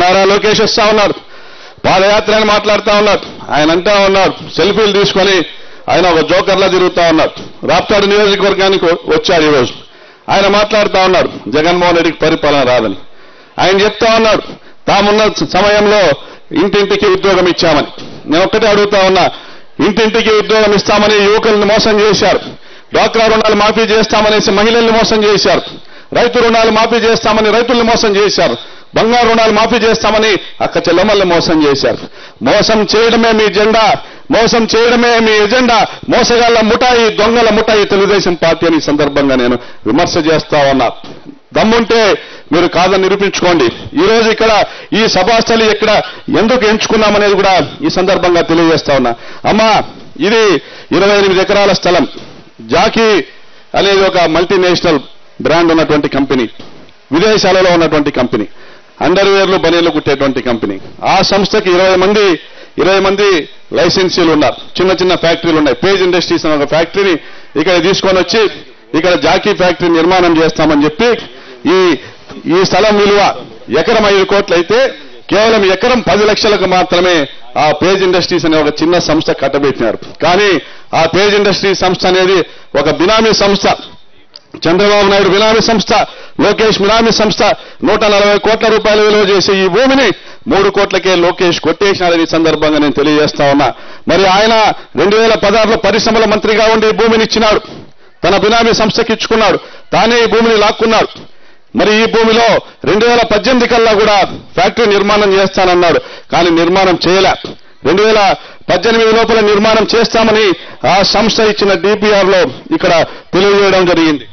నారా లోకేష్ వస్తా ఉన్నారు పాదయాత్ర అని మాట్లాడుతా ఉన్నారు ఆయన అంటా ఉన్నారు సెల్ఫీలు తీసుకొని ఆయన ఒక జోకర్లా తిరుగుతా ఉన్నారు రాప్తాడు నియోజకవర్గానికి వచ్చాడు ఈరోజు ఆయన మాట్లాడుతా ఉన్నారు జగన్మోహన్ రెడ్డికి పరిపాలన రాదని ఆయన చెప్తా ఉన్నాడు తామున్న సమయంలో ఇంటింటికి ఉద్యోగం ఇచ్చామని నేను ఒక్కటే అడుగుతా ఉన్నా ఇంటింటికి ఉద్యోగం ఇస్తామని యువకులను మోసం చేశారు డ్వాక్రా రుణాలు మాఫీ చేస్తామనేసి మహిళల్ని మోసం చేశారు రైతు రుణాలు మాఫీ చేస్తామని రైతుల్ని మోసం చేశారు బంగారు రుణాలు మాఫీ చేస్తామని అక్క చెల్లెమ్మల్ని మోసం చేశారు మోసం చేయడమే మీ జెండా మోసం చేయడమే మీ ఎజెండా మోసగాళ్ల ముఠాయి దొంగల ముఠాయి తెలుగుదేశం పార్టీ అని ఈ సందర్భంగా నేను విమర్శ చేస్తా ఉన్నా దమ్ముంటే మీరు కాదని నిరూపించుకోండి ఈ రోజు ఇక్కడ ఈ సభాస్థలి ఇక్కడ ఎందుకు ఎంచుకున్నామనేది కూడా ఈ సందర్భంగా తెలియజేస్తా ఉన్నా అమ్మా ఇది ఇరవై ఎనిమిది ఎకరాల స్థలం జాకీ అనేది ఒక మల్టీనేషనల్ బ్రాండ్ ఉన్నటువంటి కంపెనీ విదేశాలలో ఉన్నటువంటి కంపెనీ అండర్వేర్లు బనీళ్లు కుట్టేటువంటి కంపెనీ ఆ సంస్థకి ఇరవై మంది ఇరవై మంది లైసెన్సీలు ఉన్నారు చిన్న చిన్న ఫ్యాక్టరీలు ఉన్నాయి పేజ్ ఇండస్ట్రీస్ అనే ఒక ఫ్యాక్టరీని ఇక్కడ తీసుకొని వచ్చి ఇక్కడ జాకీ ఫ్యాక్టరీ నిర్మాణం చేస్తామని చెప్పి ఈ ఈ స్థలం విలువ ఎకరం ఐదు కోట్లు అయితే కేవలం ఎకరం పది లక్షలకు మాత్రమే ఆ పేజ్ ఇండస్ట్రీస్ అనే ఒక చిన్న సంస్థ కట్టబెట్టినారు కానీ ఆ పేజ్ ఇండస్ట్రీస్ సంస్థ అనేది ఒక బినామీ సంస్థ చంద్రబాబు నాయుడు బినామీ సంస్థ లోకేష్ బినామీ సంస్థ నూట నలభై కోట్ల రూపాయలు విలువ చేసే ఈ భూమిని మూడు కోట్లకే లోకేష్ కొట్టేసినాడని ఈ సందర్భంగా నేను తెలియజేస్తా ఉన్నా మరి ఆయన రెండు వేల పదహారులో పరిశ్రమల మంత్రిగా ఉండి ఈ భూమిని ఇచ్చినాడు తన బినామీ సంస్థకి ఇచ్చుకున్నాడు తానే ఈ భూమిని లాక్కున్నాడు మరి ఈ భూమిలో రెండు వేల పద్దెనిమిది కల్లా కూడా ఫ్యాక్టరీ నిర్మాణం చేస్తానన్నాడు కానీ నిర్మాణం చేయలే రెండు వేల పద్దెనిమిది లోపల నిర్మాణం చేస్తామని ఆ సంస్థ ఇచ్చిన డిపిఆర్ లో ఇక్కడ తెలియజేయడం జరిగింది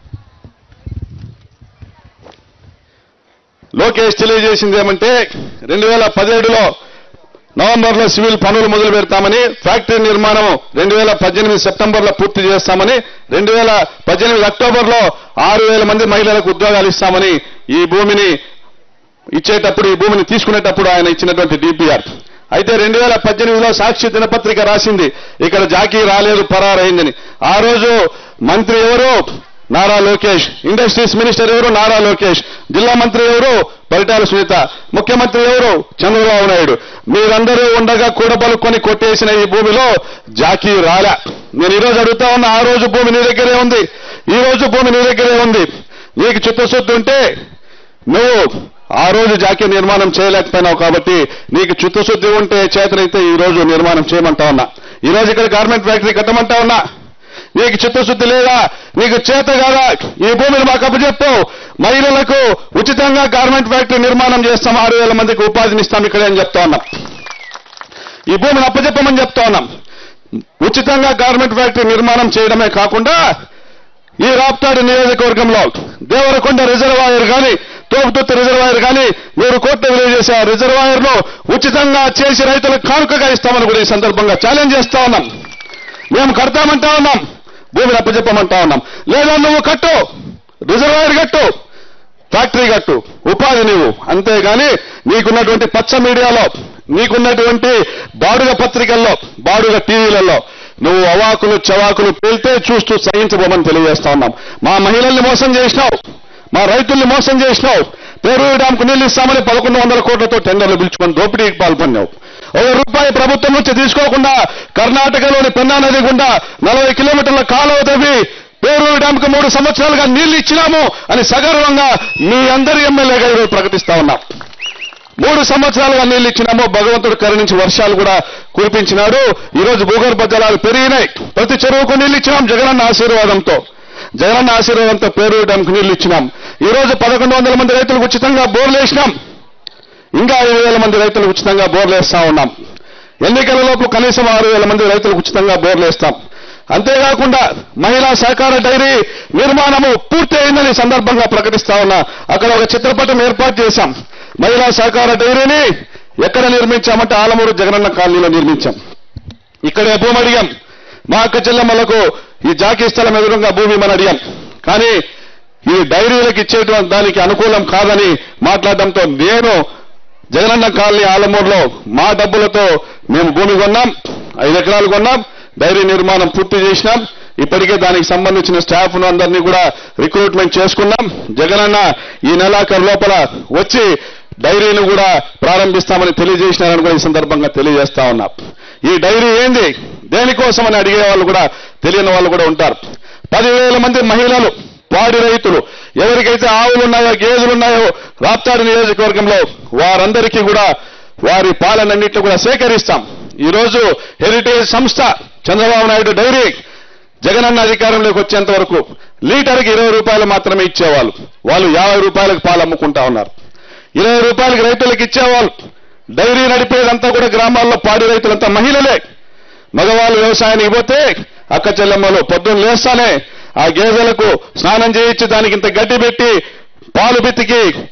లోకేష్ తెలియజేసింది ఏమంటే రెండు వేల పదిహేడులో నవంబర్లో సివిల్ పనులు మొదలు పెడతామని ఫ్యాక్టరీ నిర్మాణం రెండు వేల పద్దెనిమిది సెప్టెంబర్లో పూర్తి చేస్తామని రెండు వేల పద్దెనిమిది అక్టోబర్లో ఆరు వేల మంది మహిళలకు ఉద్యోగాలు ఇస్తామని ఈ భూమిని ఇచ్చేటప్పుడు ఈ భూమిని తీసుకునేటప్పుడు ఆయన ఇచ్చినటువంటి డిపిఆర్ అయితే రెండు వేల పద్దెనిమిదిలో సాక్షి దినపత్రిక రాసింది ఇక్కడ జాకీ రాలేదు పరారైందని ఆ రోజు మంత్రి ఎవరు నారా లోకేష్ ఇండస్ట్రీస్ మినిస్టర్ ఎవరు నారా లోకేష్ జిల్లా మంత్రి ఎవరు పరిటాల సునీత ముఖ్యమంత్రి ఎవరు చంద్రబాబు నాయుడు మీరందరూ ఉండగా కూడబలుకొని కొట్టేసిన ఈ భూమిలో జాకీ రాలే నేను ఈరోజు అడుగుతా ఉన్నా ఆ రోజు భూమి నీ దగ్గరే ఉంది ఈ రోజు భూమి నీ దగ్గరే ఉంది నీకు చిత్తశుద్ధి ఉంటే నువ్వు ఆ రోజు జాకీ నిర్మాణం చేయలేకపోయినావు కాబట్టి నీకు చిత్తశుద్ధి ఉంటే చేతనైతే ఈ రోజు నిర్మాణం చేయమంటా ఉన్నా ఈ రోజు ఇక్కడ గార్మెంట్ ఫ్యాక్టరీ కట్టమంటా ఉన్నా నీకు చిత్తశుద్ధి లేదా నీకు చేత కాదా ఈ భూమిని మాకు అప్పచెప్పు మహిళలకు ఉచితంగా గార్మెంట్ ఫ్యాక్టరీ నిర్మాణం చేస్తాం ఆరు వేల మందికి ఉపాధిని ఇస్తాం ఇక్కడే అని చెప్తా ఉన్నాం ఈ భూమిని అప్పచెప్పమని చెప్తా ఉన్నాం ఉచితంగా గార్మెంట్ ఫ్యాక్టరీ నిర్మాణం చేయడమే కాకుండా ఈ రాప్తాడు నియోజకవర్గంలో దేవరకొండ రిజర్వాయర్ కానీ తోపుతుత్త రిజర్వాయర్ కానీ నూరు కోట్ల విలువ చేసే ఆ రిజర్వాయర్ ను ఉచితంగా చేసి రైతులకు కానుకగా ఇస్తామని కూడా ఈ సందర్భంగా ఛాలెంజ్ చేస్తా ఉన్నాం మేము కడతామంటా ఉన్నాం భూమిని అప్పచెప్పమంటా ఉన్నాం లేదా నువ్వు కట్టు రిజర్వాయర్ కట్టు ఫ్యాక్టరీ కట్టు ఉపాధి నీవు అంతేగాని నీకున్నటువంటి పచ్చ మీడియాలో నీకున్నటువంటి బాడుగ పత్రికల్లో బాడుగ టీవీలలో నువ్వు అవాకులు చవాకులు పేల్తే చూస్తూ సహించబోమని తెలియజేస్తా ఉన్నాం మా మహిళల్ని మోసం చేసినావు మా రైతుల్ని మోసం చేసినావు పేరు డ్యాంకు నీళ్లు ఇస్తామని పదకొండు వందల కోట్లతో టెండర్లు పిలుచుకొని దోపిడీకి పాల్పొన్నావు ఒక రూపాయి ప్రభుత్వం నుంచి తీసుకోకుండా కర్ణాటకలోని పెన్నా నది గుండా నలభై కిలోమీటర్ల కాలువ తవ్వి పేరూరు డ్యాంకు మూడు సంవత్సరాలుగా నీళ్లు ఇచ్చినాము అని సగర్వంగా మీ అందరి ఎమ్మెల్యేగా ఈరోజు ప్రకటిస్తా ఉన్నాం మూడు సంవత్సరాలుగా నీళ్లు ఇచ్చినాము భగవంతుడు కరుణించి వర్షాలు కూడా కురిపించినాడు ఈ రోజు భూగర్భ జలాలు పెరిగినాయి ప్రతి చెరువుకు నీళ్లు ఇచ్చినాం జగనన్న ఆశీర్వాదంతో జగనన్న ఆశీర్వాదంతో పేరూరు డ్యాంకు నీళ్లు ఇచ్చినాం ఈ రోజు పదకొండు వందల మంది రైతులకు ఉచితంగా బోర్లు వేసినాం ఇంకా ఐదు వేల మంది రైతులకు ఉచితంగా బోర్లు వేస్తా ఉన్నాం ఎన్నికల లోపు కనీసం ఆరు వేల మంది రైతులకు ఉచితంగా బోర్లు వేస్తాం అంతేకాకుండా మహిళా సహకార డైరీ నిర్మాణము పూర్తి అయిందని ఈ సందర్భంగా ప్రకటిస్తా ఉన్నా అక్కడ ఒక చిత్రపటం ఏర్పాటు చేశాం మహిళా సహకార డైరీని ఎక్కడ నిర్మించామంటే ఆలమూరు జగనన్న కాలనీలో నిర్మించాం ఇక్కడే భూమి అడిగాం మా అక్క చెల్లెమ్మలకు ఈ జాకీ స్థలం ఎదురుగా భూమి మనం అడిగాం కానీ ఈ డైరీలకు ఇచ్చేటువంటి దానికి అనుకూలం కాదని మాట్లాడడంతో నేను జగనన్న కాలనీ ఆలమూరులో మా డబ్బులతో మేము భూమి కొన్నాం ఐదు ఎకరాలు కొన్నాం డైరీ నిర్మాణం పూర్తి చేసినాం ఇప్పటికే దానికి సంబంధించిన స్టాఫ్ ను అందరినీ కూడా రిక్రూట్మెంట్ చేసుకున్నాం జగనన్న ఈ నెలాఖరు లోపల వచ్చి డైరీని కూడా ప్రారంభిస్తామని తెలియజేసినారని కూడా ఈ సందర్భంగా తెలియజేస్తా ఉన్నా ఈ డైరీ ఏంది దేనికోసమని అడిగే వాళ్ళు కూడా తెలియని వాళ్ళు కూడా ఉంటారు పదివేల మంది మహిళలు పాడి రైతులు ఎవరికైతే ఆవులు ఉన్నాయో గేదెలు ఉన్నాయో రాప్తాడు నియోజకవర్గంలో వారందరికీ కూడా వారి పాలనన్నింటినీ కూడా సేకరిస్తాం ఈరోజు హెరిటేజ్ సంస్థ చంద్రబాబు నాయుడు డైరీ జగనన్న అధికారంలోకి వచ్చేంత వరకు లీటర్కి ఇరవై రూపాయలు మాత్రమే ఇచ్చేవాళ్ళు వాళ్ళు యాభై రూపాయలకు పాలు అమ్ముకుంటా ఉన్నారు ఇరవై రూపాయలకి రైతులకు ఇచ్చేవాళ్ళు డైరీ నడిపేదంతా కూడా గ్రామాల్లో పాడి రైతులంతా మహిళలే మగవాళ్ళు వ్యవసాయానికి పోతే అక్క చెల్లెమ్మలు పొద్దున్న లేస్తానే ఆ గేదెలకు స్నానం చేయించి దానికి ఇంత గడ్డి పెట్టి పాలు బిత్తికి